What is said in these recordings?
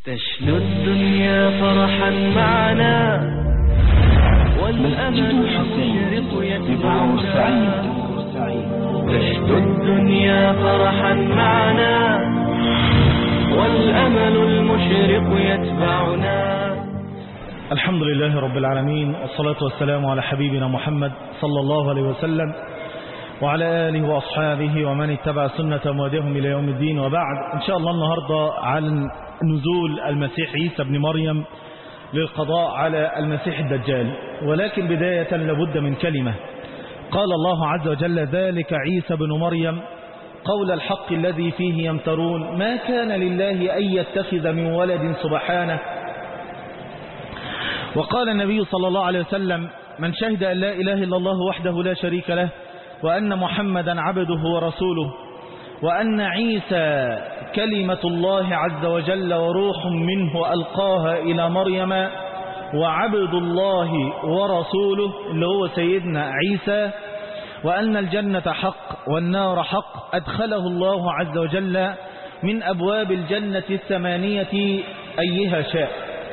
تشلو الدنيا فرحا معنا والأمل المشرق يتبعنا تشلو الدنيا فرحا معنا والأمل المشرق يتبعنا الحمد لله رب العالمين والصلاة والسلام على حبيبنا محمد صلى الله عليه وسلم وعلى آله وأصحابه ومن اتبع سنة موادهم إلى يوم الدين وبعد إن شاء الله النهاردة عن نزول المسيح عيسى بن مريم للقضاء على المسيح الدجال ولكن بداية لابد من كلمة قال الله عز وجل ذلك عيسى بن مريم قول الحق الذي فيه يمترون ما كان لله أن يتخذ من ولد سبحانه وقال النبي صلى الله عليه وسلم من شهد أن لا إله إلا الله وحده لا شريك له وأن محمدا عبده ورسوله وأن عيسى كلمة الله عز وجل وروح منه ألقاها إلى مريم وعبد الله ورسوله اللي هو سيدنا عيسى وأن الجنة حق والنار حق أدخله الله عز وجل من أبواب الجنة الثمانية أيها شاء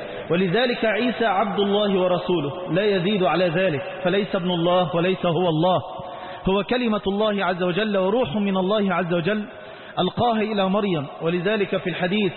ولذلك عيسى عبد الله ورسوله لا يزيد على ذلك فليس ابن الله وليس هو الله هو كلمة الله عز وجل وروح من الله عز وجل ألقاها إلى مريم ولذلك في الحديث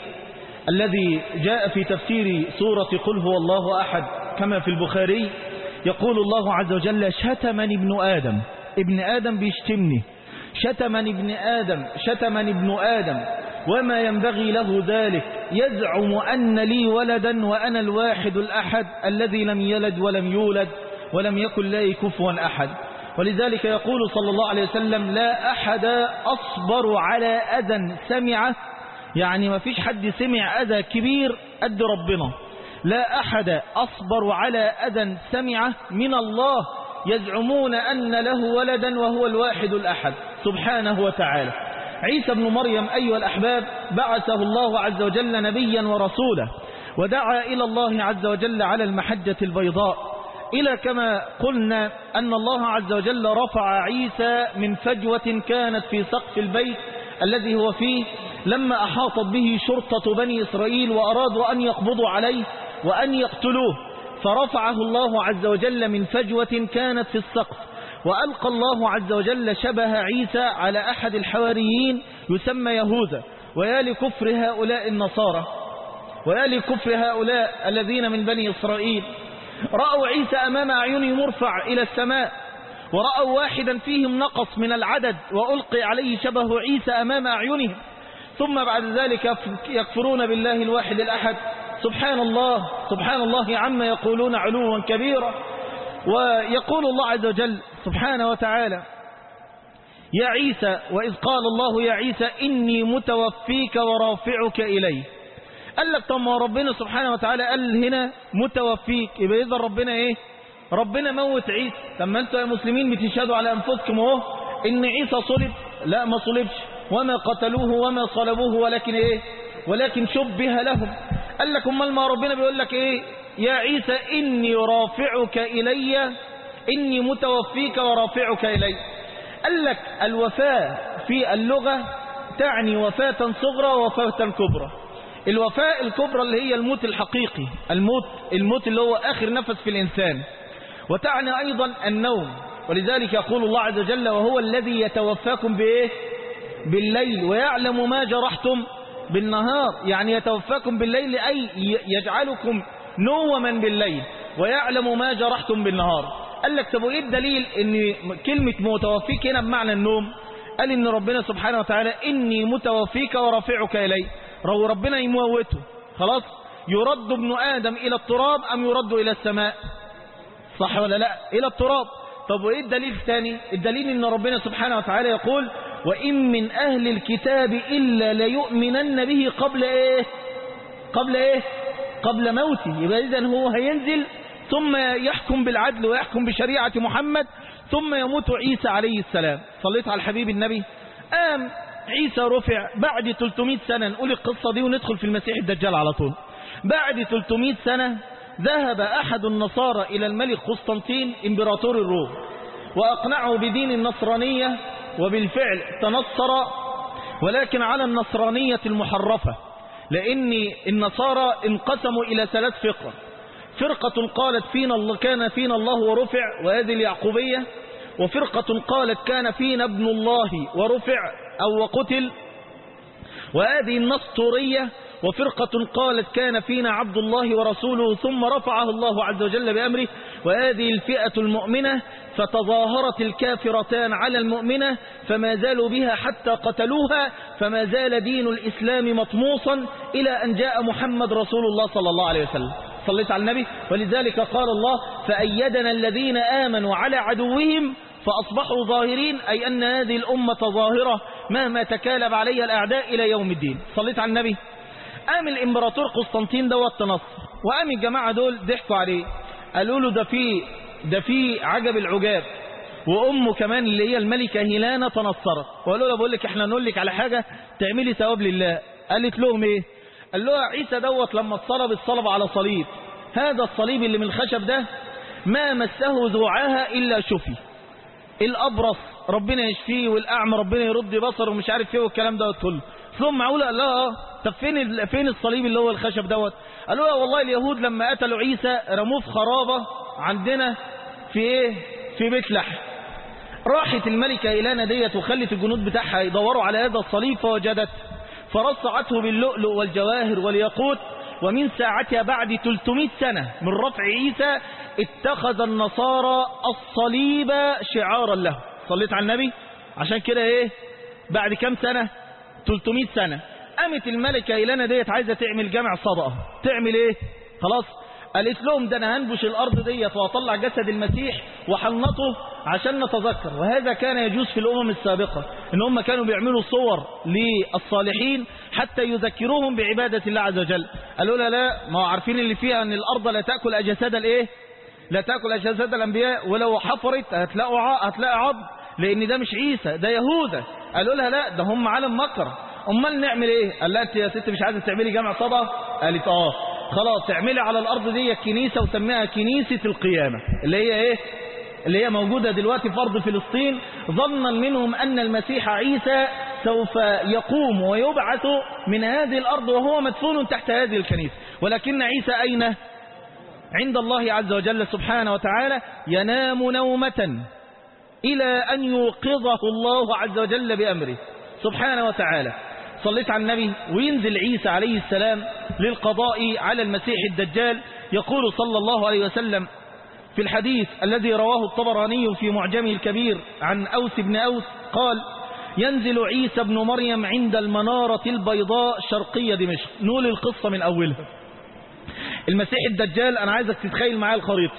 الذي جاء في تفسير سورة قل هو الله أحد كما في البخاري يقول الله عز وجل شتمني ابن آدم ابن آدم بيشتمني شتمني ابن آدم شتمني ابن آدم وما ينبغي له ذلك يزعم أن لي ولدا وأنا الواحد الأحد الذي لم يلد ولم يولد ولم يكن لي كفوا أحد ولذلك يقول صلى الله عليه وسلم لا أحد أصبر على أذى سمعه يعني ما فيش حد سمع أذى كبير قد ربنا لا أحد أصبر على أذى سمعه من الله يزعمون أن له ولدا وهو الواحد الأحد سبحانه وتعالى عيسى بن مريم أيها الأحباب بعثه الله عز وجل نبيا ورسولا ودعا إلى الله عز وجل على المحجة البيضاء إلى كما قلنا أن الله عز وجل رفع عيسى من فجوة كانت في سقف البيت الذي هو فيه لما أحاطت به شرطة بني إسرائيل وأرادوا أن يقبضوا عليه وأن يقتلوه فرفعه الله عز وجل من فجوة كانت في السقف وألقى الله عز وجل شبه عيسى على أحد الحواريين يسمى يهوذا ويا لكفر هؤلاء النصارى ويا لكفر هؤلاء الذين من بني إسرائيل رأوا عيسى أمام أعينهم مرفع إلى السماء ورأوا واحدا فيهم نقص من العدد وألقي عليه شبه عيسى أمام أعينهم ثم بعد ذلك يكفرون بالله الواحد الأحد سبحان الله سبحان الله عما يقولون علوا كبيرا ويقول الله عز وجل سبحانه وتعالى يا عيسى وإذ قال الله يا عيسى إني متوفيك ورافعك إلي قال لك طب ما ربنا سبحانه وتعالى قال هنا متوفيك يبقى إذا ربنا إيه ربنا موت عيسى طب ما أنتوا يا مسلمين بتشهدوا على أنفسكم اهو إن عيسى صلب لا ما صلبش وما قتلوه وما صلبوه ولكن إيه ولكن شبه لهم قال لك امال ما ربنا بيقول لك إيه يا عيسى إني رافعك إلي إني متوفيك ورافعك إلي قال لك الوفاة في اللغة تعني وفاة صغرى ووفاة كبرى الوفاة الكبرى اللي هي الموت الحقيقي الموت الموت اللي هو آخر نفس في الإنسان وتعني أيضا النوم ولذلك يقول الله عز وجل وهو الذي يتوفاكم بإيه بالليل ويعلم ما جرحتم بالنهار يعني يتوفاكم بالليل أي يجعلكم نوما بالليل ويعلم ما جرحتم بالنهار قال لك طب وايه الدليل ان كلمة متوفيك هنا بمعنى النوم قال ان ربنا سبحانه وتعالى اني متوفيك ورافعك الي رو ربنا يموته خلاص يرد ابن ادم الى التراب ام يرد الى السماء صح ولا لا الى التراب طب وايه الدليل الثاني الدليل ان ربنا سبحانه وتعالى يقول وان من اهل الكتاب الا ليؤمنن به قبل ايه قبل ايه قبل موته يبقى اذا هو هينزل ثم يحكم بالعدل ويحكم بشريعة محمد ثم يموت عيسى عليه السلام صليت على الحبيب النبي قام عيسى رفع بعد 300 سنة نقول القصة دي وندخل في المسيح الدجال على طول بعد 300 سنة ذهب أحد النصارى إلى الملك قسطنطين إمبراطور الروم وأقنعه بدين النصرانية وبالفعل تنصر ولكن على النصرانية المحرفة لأن النصارى انقسموا إلى ثلاث فرق فرقة قالت فينا الله كان فينا الله ورفع وهذه اليعقوبية وفرقة قالت كان فينا ابن الله ورفع أو وقتل وهذه النسطورية وفرقة قالت كان فينا عبد الله ورسوله ثم رفعه الله عز وجل بأمره وهذه الفئة المؤمنة فتظاهرت الكافرتان على المؤمنة فما زالوا بها حتى قتلوها فما زال دين الإسلام مطموسا إلى أن جاء محمد رسول الله صلى الله عليه وسلم صليت على النبي ولذلك قال الله فأيدنا الذين آمنوا على عدوهم فأصبحوا ظاهرين أي أن هذه الأمة ظاهرة مهما تكالب عليها الأعداء إلى يوم الدين صليت على النبي قام الإمبراطور قسطنطين دوت تنصر وقام الجماعة دول ضحكوا عليه قالوا له ده في ده في عجب العجاب وأمه كمان اللي هي الملكة هيلانا تنصرت وقالوا له بقول لك احنا نقول لك على حاجة تعملي ثواب لله قالت لهم ايه قال له عيسى دوت لما اتصلب اتصلب على صليب هذا الصليب اللي من الخشب ده ما مسه ذوعاها إلا شفي الأبرص ربنا يشفيه والأعمى ربنا يرد بصره ومش عارف ايه والكلام دوت كله ثم معقول قال لها اه طب فين فين الصليب اللي هو الخشب دوت قالوا له والله اليهود لما قتلوا عيسى رموه في خرابة عندنا في ايه في بيت لحم راحت الملكة إيلانا ديت وخلت الجنود بتاعها يدوروا على هذا الصليب فوجدته فرصعته باللؤلؤ والجواهر والياقوت ومن ساعتها بعد 300 سنة من رفع عيسى اتخذ النصارى الصليب شعارا له صليت على النبي عشان كده ايه بعد كم سنة 300 سنة قامت الملكة إيلانا ديت عايزة تعمل جامع صدقة تعمل ايه خلاص قالت لهم ده انا هنبش الارض ديت واطلع جسد المسيح وحنطه عشان نتذكر وهذا كان يجوز في الامم السابقة ان هم كانوا بيعملوا صور للصالحين حتى يذكروهم بعبادة الله عز وجل قالوا لا لا ما هو عارفين اللي فيها ان الارض لا تأكل اجساد الايه لا تأكل اجساد الانبياء ولو حفرت هتلاقوا ع... هتلاقي عظم لان ده مش عيسى ده يهوذا قالوا لها لا ده هم عالم مكر امال نعمل ايه قال لها انت يا ست مش عايزه تعملي جامع صدقه قالت اه خلاص اعملي على الارض دي كنيسه وسميها كنيسه القيامه اللي هي ايه اللي هي موجوده دلوقتي في ارض فلسطين ظنا منهم ان المسيح عيسى سوف يقوم ويبعث من هذه الارض وهو مدفون تحت هذه الكنيسه ولكن عيسى اين عند الله عز وجل سبحانه وتعالى ينام نومه الى ان يوقظه الله عز وجل بامره سبحانه وتعالى صليت على النبي وينزل عيسى عليه السلام للقضاء على المسيح الدجال يقول صلى الله عليه وسلم في الحديث الذي رواه الطبراني في معجمه الكبير عن أوس بن أوس قال ينزل عيسى بن مريم عند المنارة البيضاء شرقية دمشق نقول القصة من أولها المسيح الدجال أنا عايزك تتخيل معايا الخريطة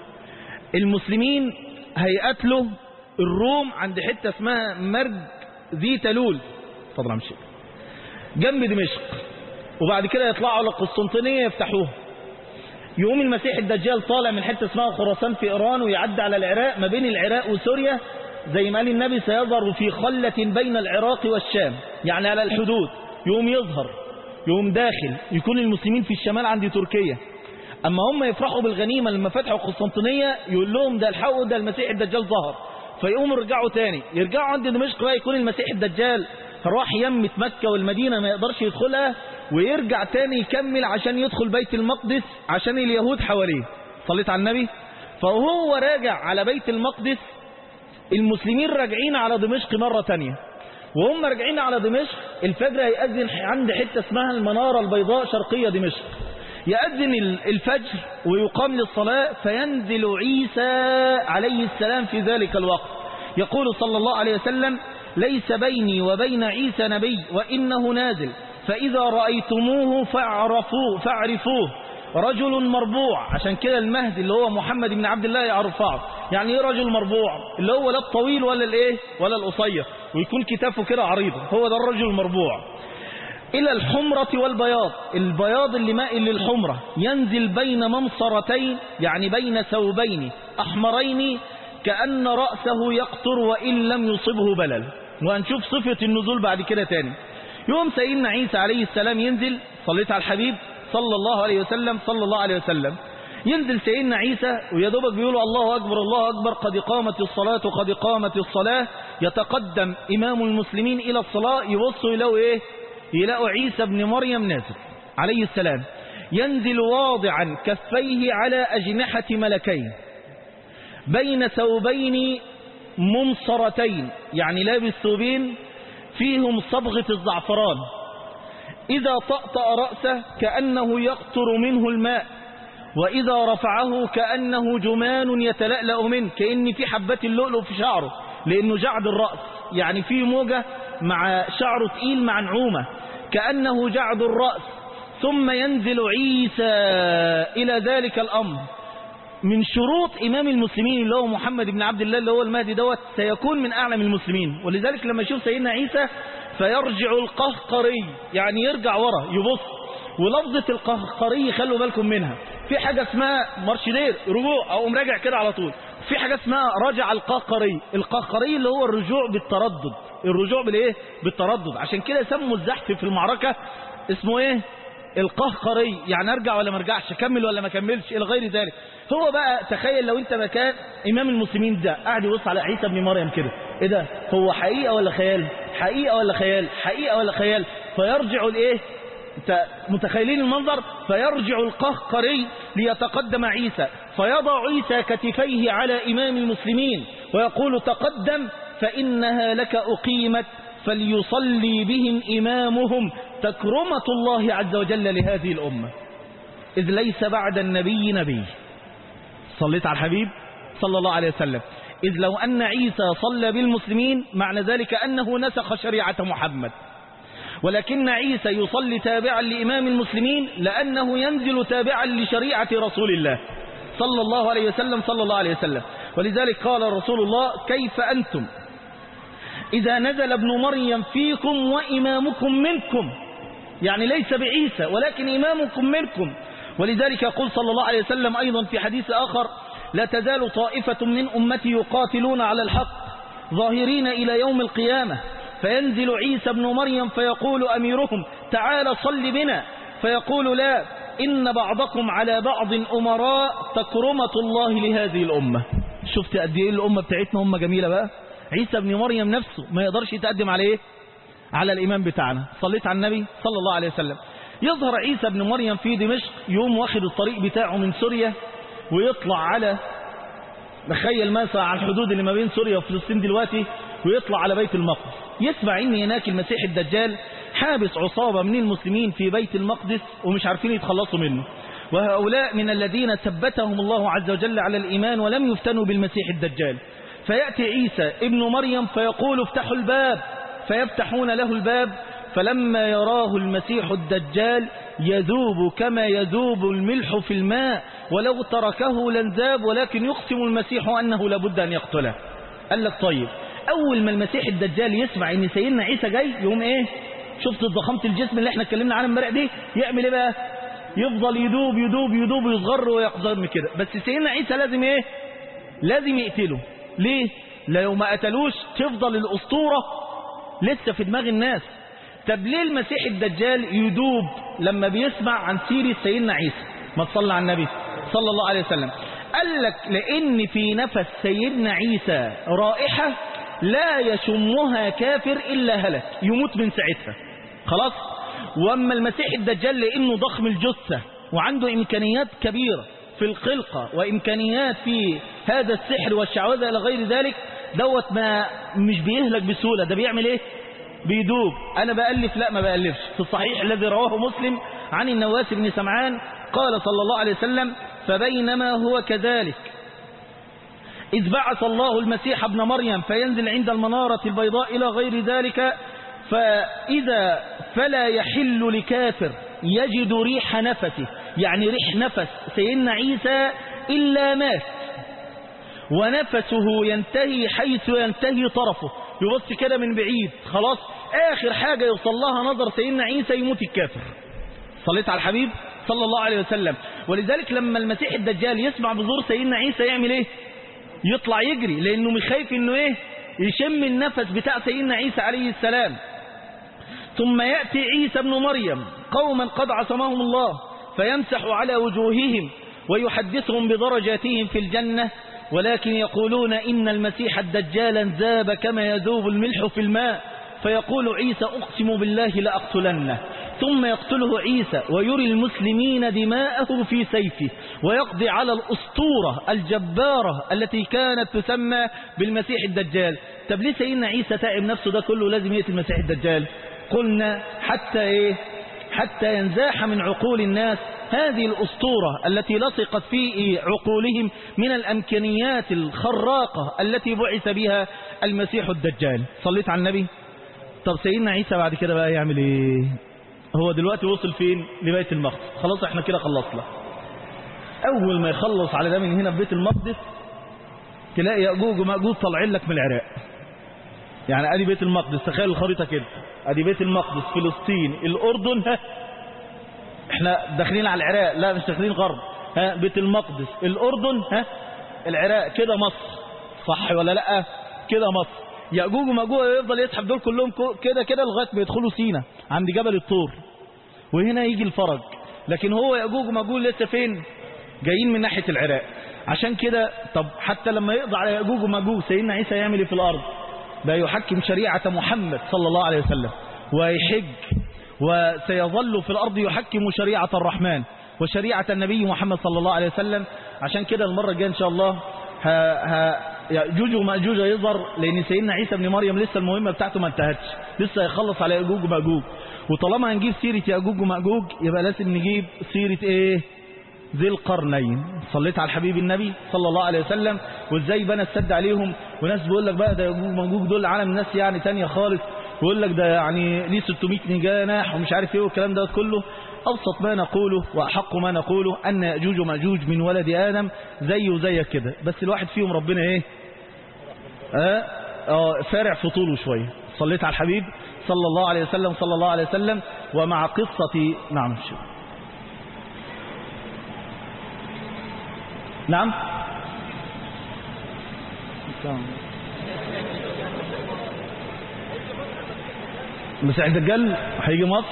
المسلمين هيقتلوا الروم عند حتة اسمها مرج ذي تلول اتفضل يا مشي جنب دمشق وبعد كده يطلعوا على القسطنطينية يفتحوها يقوم المسيح الدجال طالع من حتة اسمها خراسان في إيران ويعدي على العراق ما بين العراق وسوريا زي ما قال النبي سيظهر في خلة بين العراق والشام يعني على الحدود يقوم يظهر يقوم داخل يكون المسلمين في الشمال عند تركيا أما هم يفرحوا بالغنيمة لما فتحوا القسطنطينية يقول لهم ده الحقوا ده المسيح الدجال ظهر فيقوموا يرجعوا تاني يرجعوا عند دمشق بقى يكون المسيح الدجال راح يمة مكة والمدينة ما يقدرش يدخلها ويرجع تاني يكمل عشان يدخل بيت المقدس عشان اليهود حواليه صليت على النبي فهو راجع على بيت المقدس المسلمين راجعين على دمشق مرة تانية وهم راجعين على دمشق الفجر هيأذن عند حتة اسمها المنارة البيضاء شرقية دمشق يأذن الفجر ويقام للصلاة فينزل عيسى عليه السلام في ذلك الوقت يقول صلى الله عليه وسلم ليس بيني وبين عيسى نبي وإنه نازل فإذا رأيتموه فاعرفوه فاعرفوه رجل مربوع عشان كده المهدي اللي هو محمد بن عبد الله يعرفه يعني ايه رجل مربوع اللي هو لا الطويل ولا الايه ولا القصير ويكون كتافه كده عريضه هو ده الرجل المربوع إلى الحمرة والبياض البياض اللي مائل للحمرة ينزل بين ممصرتين يعني بين ثوبين أحمرين كأن رأسه يقطر وإن لم يصبه بلل وهنشوف صفة النزول بعد كده تاني يوم سيدنا عيسى عليه السلام ينزل صليت على الحبيب صلى الله عليه وسلم صلى الله عليه وسلم ينزل سيدنا عيسى ويدوبك بيقولوا الله أكبر الله أكبر قد قامت الصلاة قد قامت الصلاة يتقدم إمام المسلمين إلى الصلاة يبصوا يلاقوا إيه يلاقوا عيسى بن مريم نازل عليه السلام ينزل واضعا كفيه على أجنحة ملكين بين ثوبين منصرتين يعني لابس ثوبين فيهم صبغة الزعفران إذا طأطأ رأسه كأنه يقطر منه الماء وإذا رفعه كأنه جمان يتلألأ منه كأن في حبة اللؤلؤ في شعره لأنه جعد الرأس يعني في موجة مع شعره تقيل مع نعومة كأنه جعد الرأس ثم ينزل عيسى إلى ذلك الأمر من شروط إمام المسلمين اللي هو محمد بن عبد الله اللي هو المهدي دوت سيكون من أعلم المسلمين ولذلك لما يشوف سيدنا عيسى فيرجع القهقري يعني يرجع ورا يبص ولفظة القهقري خلوا بالكم منها في حاجة اسمها مارشدير رجوع أو مراجع كده على طول في حاجة اسمها رجع القهقري القهقري اللي هو الرجوع بالتردد الرجوع بالايه بالتردد عشان كده سموا الزحف في المعركة اسمه ايه القهقري يعني ارجع ولا ما ارجعش اكمل ولا ما اكملش الى غير ذلك هو بقى تخيل لو انت مكان امام المسلمين ده قاعد يبص على عيسى بن مريم كده ايه ده هو حقيقه ولا خيال حقيقه ولا خيال حقيقه ولا خيال فيرجع الايه انت متخيلين المنظر فيرجع القهقري ليتقدم عيسى فيضع عيسى كتفيه على امام المسلمين ويقول تقدم فانها لك اقيمت فليصلي بهم إمامهم تكرمة الله عز وجل لهذه الأمة إذ ليس بعد النبي نبي صليت على الحبيب صلى الله عليه وسلم إذ لو أن عيسى صلى بالمسلمين معنى ذلك أنه نسخ شريعة محمد ولكن عيسى يصلي تابعا لإمام المسلمين لأنه ينزل تابعا لشريعة رسول الله صلى الله عليه وسلم صلى الله عليه وسلم ولذلك قال رسول الله كيف أنتم إذا نزل ابن مريم فيكم وإمامكم منكم يعني ليس بعيسى ولكن إمامكم منكم ولذلك يقول صلى الله عليه وسلم أيضا في حديث آخر لا تزال طائفة من أمتي يقاتلون على الحق ظاهرين إلى يوم القيامة فينزل عيسى بن مريم فيقول أميرهم تعال صل بنا فيقول لا إن بعضكم على بعض أمراء تكرمة الله لهذه الأمة شفت قد ايه الأمة بتاعتنا أمة جميلة بقى عيسى بن مريم نفسه ما يقدرش يتقدم على ايه على الإمام بتاعنا صليت على النبي صلى الله عليه وسلم يظهر عيسى بن مريم في دمشق يوم واخد الطريق بتاعه من سوريا ويطلع على تخيل مثلا على الحدود اللي ما بين سوريا وفلسطين دلوقتي ويطلع على بيت المقدس يسمع ان هناك المسيح الدجال حابس عصابة من المسلمين في بيت المقدس ومش عارفين يتخلصوا منه وهؤلاء من الذين ثبتهم الله عز وجل على الإيمان ولم يفتنوا بالمسيح الدجال فيأتي عيسى ابن مريم فيقول افتحوا الباب فيفتحون له الباب فلما يراه المسيح الدجال يذوب كما يذوب الملح في الماء ولو تركه لنذاب ولكن يقسم المسيح أنه لابد أن يقتله قال لك طيب أول ما المسيح الدجال يسمع أن سيدنا عيسى جاي يقوم إيه شفت ضخامة الجسم اللي احنا اتكلمنا عنها امبارح دي يعمل ايه بقى يفضل يدوب يدوب يدوب ويصغر ويقزم كده بس سيدنا عيسى لازم ايه لازم يقتله ليه لو ما قتلوش تفضل الأسطورة لسه في دماغ الناس طب ليه المسيح الدجال يدوب لما بيسمع عن سيرة سيدنا عيسى ما تصلى على النبي صلى الله عليه وسلم قال لك لأن في نفس سيدنا عيسى رائحة لا يشمها كافر إلا هلك يموت من ساعتها خلاص واما المسيح الدجال لانه ضخم الجثة وعنده امكانيات كبيرة في الخلقة وامكانيات في هذا السحر والشعوذة الى غير ذلك دوت ما مش بيهلك بسهولة ده بيعمل ايه بيدوب انا بألف لا ما بألفش في الصحيح الذي رواه مسلم عن النواس بن سمعان قال صلى الله عليه وسلم فبينما هو كذلك إذ بعث الله المسيح ابن مريم فينزل عند المنارة البيضاء إلى غير ذلك فإذا فلا يحل لكافر يجد ريح نفسه يعني ريح نفس سيدنا عيسى إلا مات ونفسه ينتهي حيث ينتهي طرفه يبص كده من بعيد خلاص آخر حاجة يوصل لها نظر سيدنا عيسى يموت الكافر صليت على الحبيب صلى الله عليه وسلم ولذلك لما المسيح الدجال يسمع بظهور سيدنا عيسى يعمل ايه يطلع يجري لانه مش خايف انه ايه يشم النفس بتاع سيدنا عيسى عليه السلام ثم يأتي عيسى ابن مريم قوما قد عصمهم الله فيمسح على وجوههم ويحدثهم بدرجاتهم في الجنة ولكن يقولون إن المسيح الدجال انذاب كما يذوب الملح في الماء فيقول عيسى أقسم بالله لأقتلنه ثم يقتله عيسى ويري المسلمين دماءه في سيفه ويقضي على الأسطورة الجبارة التي كانت تسمى بالمسيح الدجال طب ليه سيدنا عيسى تعب نفسه ده كله لازم يأتي المسيح الدجال قلنا حتى ايه حتى ينزاح من عقول الناس هذه الأسطورة التي لصقت في عقولهم من الأمكانيات الخراقة التي بعث بها المسيح الدجال صليت على النبي طب سيدنا عيسى بعد كده بقى يعمل ايه هو دلوقتي وصل فين لبيت المقدس خلاص احنا كده خلصنا اول ما يخلص على ده من هنا في بيت المقدس تلاقي يأجوج ومأجوج طالعين لك من العراق يعني ادي بيت المقدس تخيل الخريطة كده ادي بيت المقدس فلسطين الاردن ها احنا داخلين على العراق لا مش داخلين غرب ها بيت المقدس الاردن ها العراق كده مصر صح ولا لا كده مصر يأجوج ومأجوج يفضل يسحب دول كلهم كده كده لغايه ما يدخلوا سينا عند جبل الطور وهنا يجي الفرج لكن هو يأجوج ومأجوج لسه فين جايين من ناحيه العراق عشان كده طب حتى لما يقضي على يأجوج ومأجوج سيدنا عيسى يعمل ايه في الارض ده يحكم شريعه محمد صلى الله عليه وسلم ويحج وسيظل في الأرض يحكم شريعة الرحمن وشريعة النبي محمد صلى الله عليه وسلم عشان كده المرة الجاية إن شاء الله يأجوج ومأجوج يظهر لأن سيدنا عيسى بن مريم لسه المهمة بتاعته ما انتهتش لسه يخلص على يأجوج ومأجوج وطالما هنجيب سيرة يأجوج ومأجوج يبقى لازم نجيب سيرة إيه ذي القرنين صليت على الحبيب النبي صلى الله عليه وسلم وازاي بنى السد عليهم وناس بيقول لك بقى ده يأجوج ومأجوج دول عالم ناس يعني تانية خالص ويقول لك ده يعني ليه 600 جناح ومش عارف ايه والكلام ده كله أبسط ما نقوله وأحق ما نقوله أن يأجوج ومأجوج من ولد آدم زي وزيك كده بس الواحد فيهم ربنا ايه اه, آه فارع في طوله شوية صليت على الحبيب صلى الله عليه وسلم صلى الله عليه وسلم ومع قصة نعم شو نعم مسيح الدجال هيجي مصر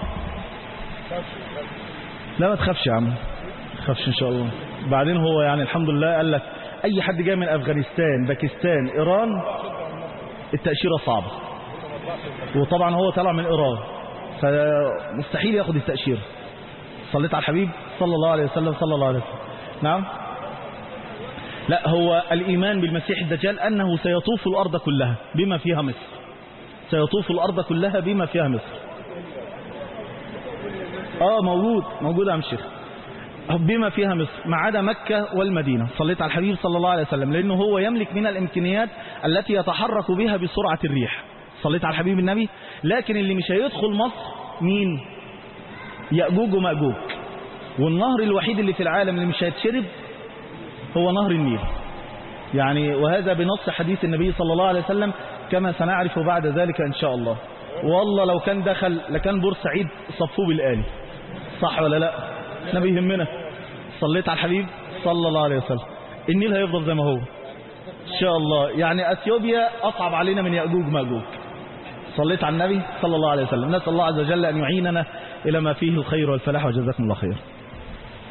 لا ما تخافش يا عم ما تخافش ان شاء الله بعدين هو يعني الحمد لله قال لك اي حد جاي من افغانستان باكستان ايران التأشيرة صعبة وطبعا هو طلع من ايران فمستحيل ياخد التأشيرة صليت على الحبيب صلى الله عليه وسلم صلى الله عليه وسلم نعم لا هو الإيمان بالمسيح الدجال أنه سيطوف الأرض كلها بما فيها مصر سيطوف الأرض كلها بما فيها مصر آه موجود موجود يا عم الشيخ بما فيها مصر ما عدا مكة والمدينة صليت على الحبيب صلى الله عليه وسلم لأنه هو يملك من الإمكانيات التي يتحرك بها بسرعة الريح صليت على الحبيب النبي لكن اللي مش هيدخل مصر مين يأجوج ومأجوج والنهر الوحيد اللي في العالم اللي مش هيتشرب هو نهر النيل يعني وهذا بنص حديث النبي صلى الله عليه وسلم كما سنعرف بعد ذلك إن شاء الله والله لو كان دخل لكان بورسعيد صفوه بالآلي صح ولا لا احنا بيهمنا صليت على الحبيب صلى الله عليه وسلم النيل هيفضل زي ما هو ان شاء الله يعني اثيوبيا اصعب علينا من ياجوج ماجوج صليت على النبي صلى الله عليه وسلم نسال الله عز وجل ان يعيننا الى ما فيه الخير والفلاح وجزاكم الله خير